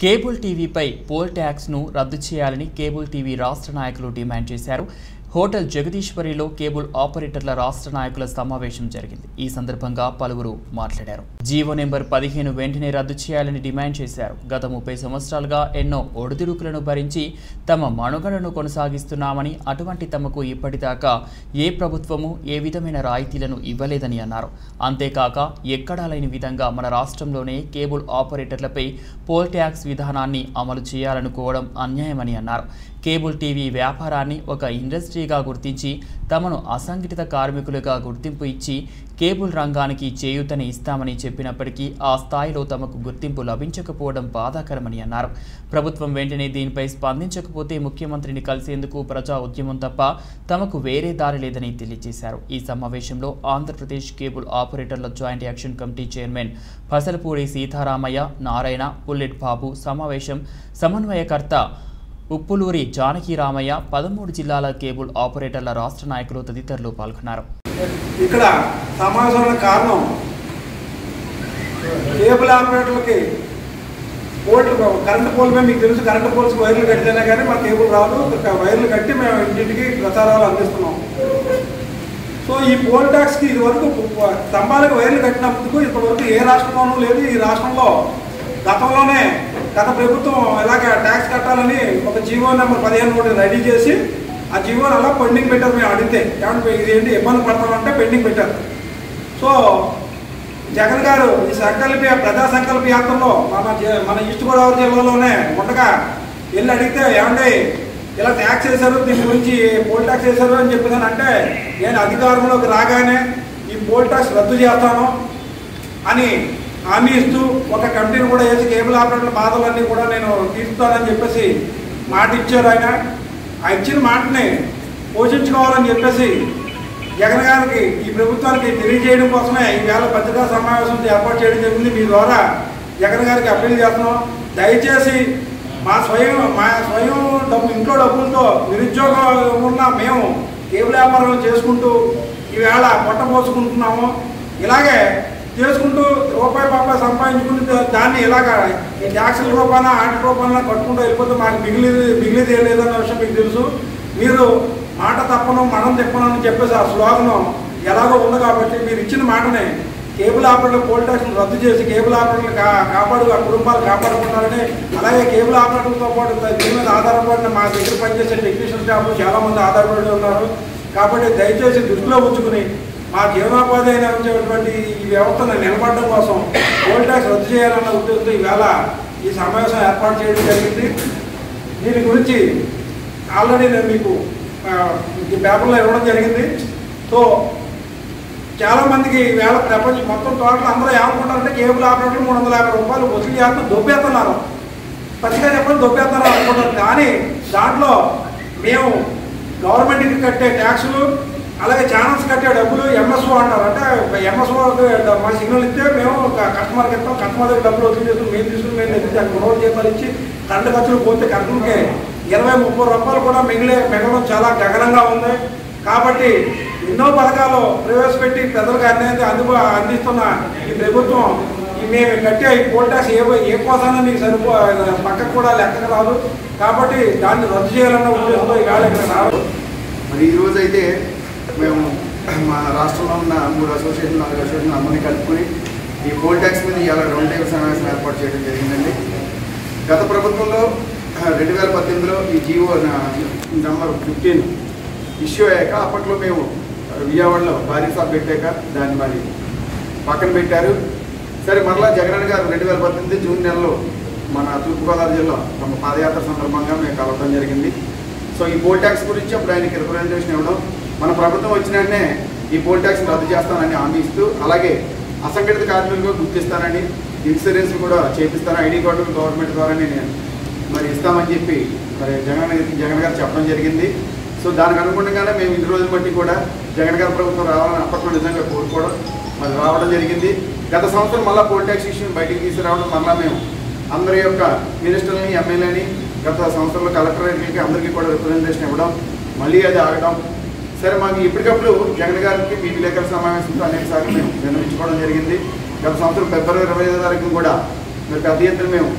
cable టీవీపై pole ట్యాక్స్ను రద్దు చేయాలని cable TV రాష్ట్ర నాయకులు డిమాండ్ చేశారు హోటల్ జగదీశ్వరిలో కేబుల్ ఆపరేటర్ల రాష్ట్ర నాయకుల సమావేశం జరిగింది ఈ సందర్భంగా పలువురు మాట్లాడారు జీవో నెంబర్ పదిహేను వెంటనే రద్దు చేయాలని డిమాండ్ చేశారు గత ముప్పై సంవత్సరాలుగా ఎన్నో ఒడిదుడుకులను భరించి తమ మనుగడను కొనసాగిస్తున్నామని అటువంటి తమకు ఇప్పటిదాకా ఏ ప్రభుత్వము ఏ విధమైన రాయితీలను ఇవ్వలేదని అన్నారు అంతేకాక ఎక్కడా లేని విధంగా మన రాష్ట్రంలోనే కేబుల్ ఆపరేటర్లపై పోల్ ట్యాక్స్ విధానాన్ని అమలు చేయాలనుకోవడం అన్యాయమని అన్నారు కేబుల్ టీవీ వ్యాపారాన్ని ఒక ఇండస్ట్రీగా గుర్తించి తమను అసంఘటిత కార్మికులుగా గుర్తింపు ఇచ్చి కేబుల్ రంగానికి చేయూతని ఇస్తామని చెప్పినప్పటికీ ఆ స్థాయిలో తమకు గుర్తింపు లభించకపోవడం బాధాకరమని అన్నారు ప్రభుత్వం వెంటనే దీనిపై స్పందించకపోతే ముఖ్యమంత్రిని కలిసేందుకు ప్రజా ఉద్యమం తప్ప తమకు వేరే దారి లేదని తెలియజేశారు ఈ సమావేశంలో ఆంధ్రప్రదేశ్ కేబుల్ ఆపరేటర్ల joint action committee chairman Pasalapudi Sitaramaiah Narayana పుల్లెట్ బాబు సమావేశం సమన్వయకర్త ఉప్పులూరి జానకి రామయ్య పదమూడు జిల్లాల కేబుల్ ఆపరేటర్ల రాష్ట్ర నాయకులు తదితరులు పాల్గొన్నారు ఇక్కడ సమావేశంలో కారణం కేబుల్ ఆపరేటర్లకి పోల్ట్ కరెంట్ పోల్ మీద మీకు తెలుసు కరెంట్ పోల్స్ వైర్లు కట్టినా కానీ మా కేబుల్ రాదు ఇక వైర్లు కట్టి మేము ఇంటింటికి ప్రచారాలు అందిస్తున్నాం సో ఈ పోల్ ట్యాక్స్కి ఇది వరకు స్తంభాలకు వైర్లు కట్టినప్పుడు ఇంతవరకు ఏ రాష్ట్రంలోనూ లేదు ఈ రాష్ట్రంలో గతంలోనే గత ప్రభుత్వం ఇలాగ ట్యాక్స్ కట్టాలని ఒక జీవో నెంబర్ పదిహేను ఒకటి రెడీ చేసి ఆ జీవోని అలా పెండింగ్ పెట్టారు మేము అడిగితే ఏమంటే ఇది ఏంటి ఇబ్బంది పడతామంటే పెండింగ్ పెట్టారు సో జగన్ గారు ఈ సంకల్ప ప్రజా సంకల్ప యాత్రలో మన జ- మన ఈస్ట్ గోదావరి జిల్లాలోనే ఉండగా వెళ్ళి అడిగితే ఏమండి ఇలా ట్యాక్స్ వేశారు దీని గురించి పోల్ ట్యాక్స్ వేశారు అని చెప్పేదాని అంటే నేను అధికారంలోకి రాగానే ఈ పోల్ ట్యాక్స్ రద్దు చేస్తాను అని హామీ ఇస్తూ ఒక కమిటీని కూడా వేసి కేబుల్ ఆపరేటర్ల బాధలన్నీ కూడా నేను తీరుస్తానని చెప్పేసి మాట ఇచ్చారు ఆయన ఆ ఇచ్చిన మాటని పోషించుకోవాలని చెప్పేసి జగన్ గారికి ఈ ప్రభుత్వానికి తెలియజేయడం కోసమే ఈవేళ పత్రికా సమావేశం ఏర్పాటు చేయడం జరిగింది మీ ద్వారా జగన్ గారికి అప్పీల్ చేస్తున్నాం దయచేసి మా స్వయం మా స్వయం డబ్బు ఇంట్లో డబ్బులతో నిరుద్యోగం ఉన్న మేము కేబుల్ వ్యాపారం చేసుకుంటూ ఈవేళ పొట్ట పోసుకుంటున్నాము ఇలాగే చేసుకుంటూ రూపాయి పాపాయి సంపాదించుకుని దా- దాన్ని ఇలాగ ఈ ట్యాక్సుల రూపాన ఆట రూపాన కట్టుకుంటూ వెళ్ళిపోతే మాకు మిగిలిది మిగిలిది ఏం లేదన్న విషయం మీకు తెలుసు మీరు మాట తప్పను మనం తిప్పను అని చెప్పేసి ఆ స్లోగనం ఎలాగో ఉంది కాబట్టి మీరు ఇచ్చిన మాటని కేబుల్ ఆపరేటర్ పోల్ ట్యాక్స్ను రద్దు చేసి కేబుల్ ఆపరేటర్లు కా కాపాడు ఆ కుటుంబాలు కాపాడుకుంటారని అలాగే కేబుల్ ఆపరేటర్లతో పాటు దీని మీద ఆధారపడిన మా దగ్గర పనిచేసే టెక్నీషియన్ స్టాఫ్ చాలా మంది ఆధారపడి ఉన్నారు కాబట్టి దయచేసి దృష్టిలో ఉంచుకుని మా జీవనోపాధి అయిన వచ్చేటువంటి ఈ వ్యవస్థను నిలబడడం కోసం పోల్ ట్యాక్స్ రద్దు చేయాలన్న ఉద్దేశంతో ఈవేళ ఈ సమావేశం ఏర్పాటు చేయడం జరిగింది దీని గురించి ఆల్రెడీ నేను మీకు ఆ, ఈ పేపర్లో ఇవ్వడం జరిగింది సో చాలా మందికి వేళ ప్రపంచం మొత్తం టోటల్ అందరూ ఏమనుకుంటారంటే కేబుల్ ఆపరేటర్ మూడు వందల యాభై రూపాయలు వసూలు చేస్తూ దొబ్బేస్తున్నారు పచ్చిగా చెప్పండి దొబ్బేస్తున్నారు అనుకుంటారు కానీ దాంట్లో మేము గవర్నమెంట్కి కట్టే ట్యాక్సులు అలాగే ఛానల్స్ కట్టే డబ్బులు ఎంఎస్ఓ అంటారు అంటే ఎంఎస్ఓ మా సిగ్నల్ ఇస్తే మేము కస్టమర్కి ఇస్తాం కస్టమర్ దగ్గర డబ్బులు వసూలు చేసుకుని మేము తీసుకుని మేము తెచ్చి దానికి రోజు జీతాలు ఇచ్చి కరెంటు ఖర్చులు పోతే కరెంటుకి ఇరవై ముప్పై రూపాయలు కూడా మిగిలే మిగలడం చాలా గగనంగా ఉంది కాబట్టి ఎన్నో పథకాలు ప్రవేశపెట్టి ప్రజలకు అనేది అందుబా అందిస్తున్న ఈ ప్రభుత్వం ఈ మేము కట్టే ఈ పోల్ ట్యాక్స్ ఏ ఏ కోసాన మీకు సరిపో పక్కకు కూడా లెక్కకు రాదు కాబట్టి దాన్ని రద్దు చేయాలన్న ఉద్దేశంతో ఈవేళ ఇక్కడ రావడం మరి ఈ రోజు అయితే మేము మా రాష్ట్రంలో ఉన్న మూడు అసోసియేషన్ నాలుగు అసోసియేషన్ అందరినీ కలుపుకొని ఈ పోల్ ట్యాక్స్ మీద ఇవాళ రౌండ్ టేబుల్ సమావేశం ఏర్పాటు చేయడం జరిగిందండి గత ప్రభుత్వంలో రెండు వేల పద్దెనిమిదిలో ఈ జీవో నెంబర్ ఫిఫ్టీన్ ఇష్యూ అయ్యాక అప్పట్లో మేము విజయవాడలో భారీ సభ పెట్టాక దాన్ని మరి పక్కన పెట్టారు సరే మరలా జగన్ గారు రెండు వేల పద్దెనిమిది జూన్ నెలలో మన తూర్పుగోదావరి జిల్లా తమ పాదయాత్ర సందర్భంగా మేము కలవడం జరిగింది సో ఈ పోల్ ట్యాక్స్ గురించి అప్పుడు ఆయనకి రిప్రజెంటేషన్ ఇవ్వడం మన ప్రభుత్వం వచ్చిన వెంటనే ఈ పోల్ ట్యాక్స్ రద్దు చేస్తానని హామీ ఇస్తూ అలాగే అసంఘటిత కార్మికులుగా గుర్తిస్తానని ఇన్సూరెన్స్ కూడా చేపిస్తాను ఐడి కార్డు గవర్నమెంట్ ద్వారా నేను మరి ఇస్తామని చెప్పి మరి జగన్ జగన్ గారు చెప్పడం జరిగింది సో దానికి అనుగుణంగానే మేము ఇన్ని రోజులు బట్టి కూడా జగన్ గారి ప్రభుత్వం రావాలని అప్పట్లో నిజంగా కోరుకోవడం మరి రావడం జరిగింది గత సంవత్సరం మళ్ళీ పోల్ ట్యాక్స్ ఇష్యూని బయటికి తీసుకురావడం మళ్ళీ మేము అందరి యొక్క మినిస్టర్ని ఎమ్మెల్యేని గత సంవత్సరంలో కలెక్టరేట్లకి అందరికీ కూడా రిప్రజెంటేషన్ ఇవ్వడం మళ్ళీ అది ఆగడం సరే మాకు ఇప్పటికప్పుడు జగన్ గారికి మీ విలేకరుల సమావేశంతో అనేక సార్లు మేము విన్నవించుకోవడం జరిగింది గత సంవత్సరం ఫిబ్రవరి ఇరవై ఐదో తారీఖున కూడా మరి పెద్ద ఎత్తున మేము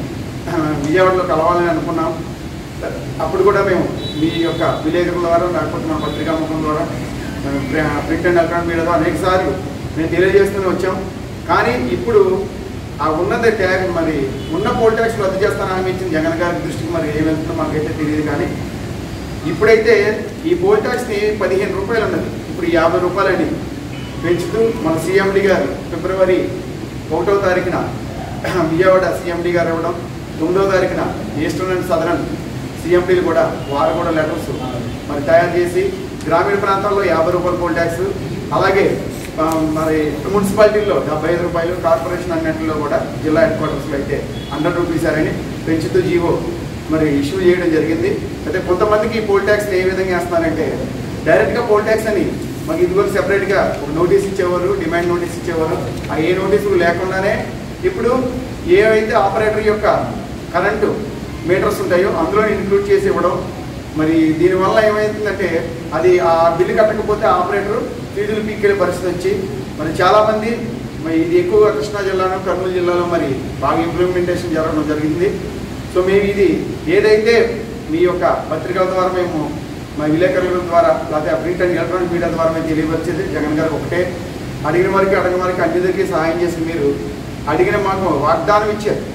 విజయవాడలో కలవాలని అనుకున్నాం అప్పుడు కూడా మేము మీ యొక్క విలేకరుల ద్వారా లేకపోతే మన పత్రికా ముఖం ద్వారా ప్రింట్ అండ్ ఎలక్ట్రానిక్ మీడియా ద్వారా అనేక సార్లు మేము తెలియజేస్తూనే వచ్చాం కానీ ఇప్పుడు ఆ ఉన్నది ట్యాగ్ మరి ఉన్న పోల్ ట్యాక్స్ రద్దు చేస్తానని హామీ ఇచ్చిన జగన్ గారి దృష్టికి మరి ఏం వెళ్తుందో మాకైతే తెలియదు కానీ ఇప్పుడైతే ఈ పోల్ ట్యాక్స్ని పదిహేను రూపాయలు ఉన్నది ఇప్పుడు యాభై రూపాయలని పెంచుతూ మన సీఎండి గారు ఫిబ్రవరి ఒకటో తారీఖున విజయవాడ సీఎండి గారు ఇవ్వడం తొమ్మిదో తారీఖున ఈస్టర్న్ అండ్ సదరన్ సీఎండీలు కూడా వారు కూడా లెటర్స్ మరి తయారు చేసి గ్రామీణ ప్రాంతాల్లో యాభై రూపాయల పోల్ ట్యాక్స్ అలాగే ఆ, మరి మున్సిపాలిటీల్లో డెబ్బై ఐదు రూపాయలు కార్పొరేషన్ అన్నింటిలో కూడా జిల్లా హెడ్ క్వార్టర్స్లో అయితే హండ్రెడ్ రూపీస్ అని పెంచుతూ జీవో మరి ఇష్యూ చేయడం జరిగింది అయితే కొంతమందికి ఈ పోల్ ట్యాక్స్ ఏ విధంగా వేస్తున్నారంటే డైరెక్ట్గా పోల్ ట్యాక్స్ అని మాకు ఇదివరకు సెపరేట్గా ఒక నోటీస్ ఇచ్చేవారు డిమాండ్ నోటీస్ ఇచ్చేవారు ఆ ఏ నోటీసులు లేకుండానే ఇప్పుడు ఏవైతే ఆపరేటర్ యొక్క కరెంటు మీటర్స్ ఉంటాయో అందులో ఇంక్లూడ్ చేసి ఇవ్వడం మరి దీనివల్ల ఏమైందంటే అది ఆ బిల్లు కట్టకపోతే ఆపరేటర్ ఫీజులు పీక్కెళ్ళే పరిస్థితి వచ్చి మరి చాలామంది మరి ఇది ఎక్కువగా కృష్ణా జిల్లాలో కర్నూలు జిల్లాలో మరి బాగా ఇంప్లిమెంటేషన్ జరగడం జరిగింది సో మేము ఇది ఏదైతే మీ యొక్క పత్రికల ద్వారా మేము మా విలేకరుల ద్వారా లేకపోతే ప్రింట్ అండ్ ఎలక్ట్రానిక్ మీడియా ద్వారా మేము తెలియవచ్చేది జగన్ గారు ఒకటే అడిగిన వారికి అడగిన వారికి అన్ని దగ్గరికి సహాయం చేసి మీరు అడిగిన మాకు వాగ్దానం ఇచ్చారు